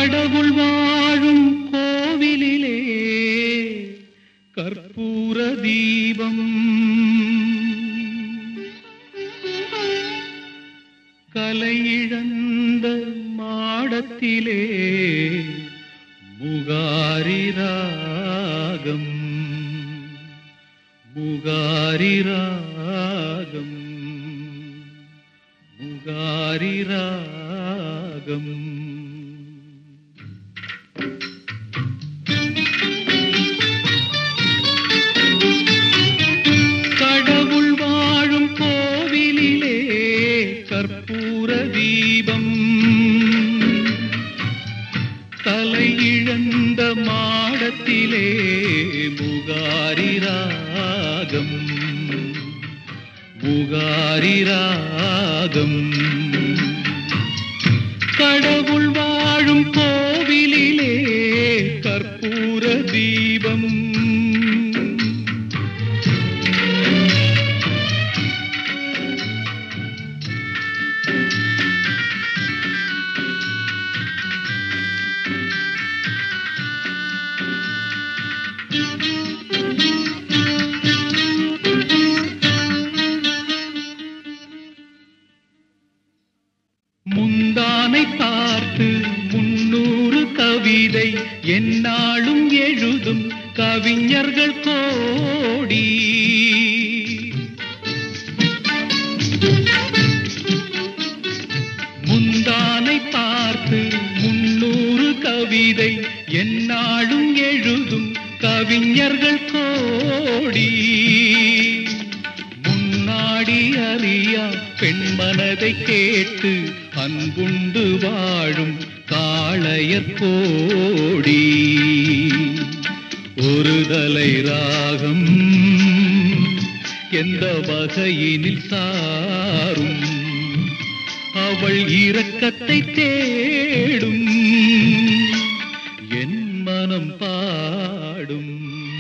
கடவுள் வாழும் கோவிலிலே கற்பூர தீபம் கலை இழந்த மாடத்திலே முகாரி ராகம் முகாரி ராகம் முகாரி ராகம் கடவுள் வாழும் கோவிலிலே கற்பூர தீபம் தலை இழந்த மாடத்திலே முகாரி ராகம் முகாரி ராகம் கடவுள் வாழும் கோவிலிலே கற்பூர தீபம் முந்தானை பார்த்து முன்னூறு கவிதை எந்நாளும் எழுதும் கவிஞர்கள் கோடி முந்தானை பார்த்து முன்னூறு கவிதை எந்நாளும் எழுதும் கவிஞர்கள் கோடி முன்னாடி அறியா பெண் மனதை கேட்டு அன்புண்டு வாழும் காளையர் கோடி ஒரு தலை ராகம் எந்த வகையினில் சாரும் அவள் இரக்கத்தை தேடும் என் மனம் பாடும்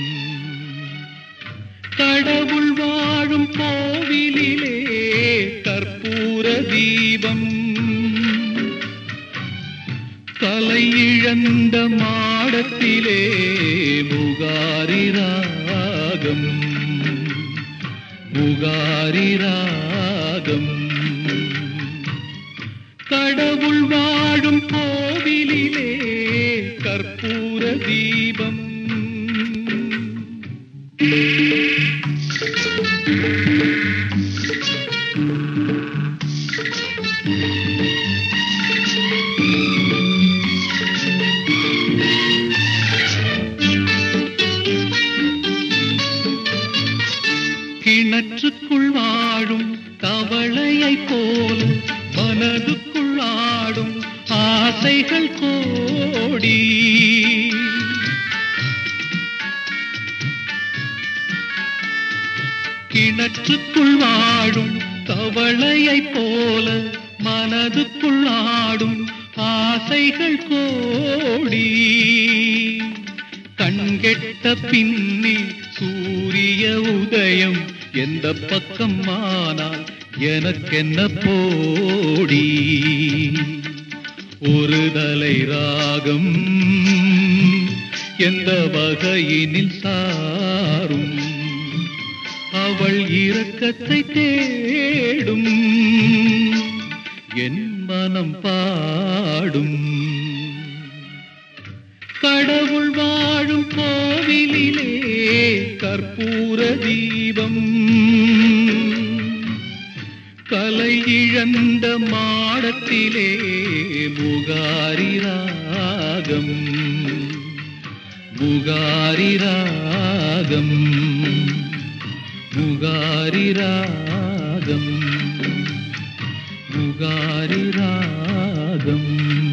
கடவுள் வாழும் கோவிலிலே கற்பூர தீபம் கலை இழந்த மாடத்திலே முகாரி ராகம் முகாரி ராகம் கடவுள் வாழும் கோவிலிலே கற்பூர தீபம் கிணற்றுக்குள் வாழும் தவளையைப் போல மனதுக்குள் ஆடும் ஆசைகள் கோடி கிணற்றுக்குள் வாழும் தவளையைப் போல மனதுக்குள் ஆடும் ஆசைகள் கோடி கண்கெட்ட பின்னே சூரிய உதயம் எந்த பக்கம் ஆனால் எனக்கென்ன போடி ஒரு தலை ராகம் எந்த வகையினில் சாரும் அவள் இரக்கத்தை தேடும் என் மனம் பாடும் கடவுள் வாழும் கோவிலிலே கற்பூர தீபம் கலை இழந்த மாடத்திலே முகாரி ராகம் முகாரி ராகம் முகாரி ராகம் முகாரி ராகம்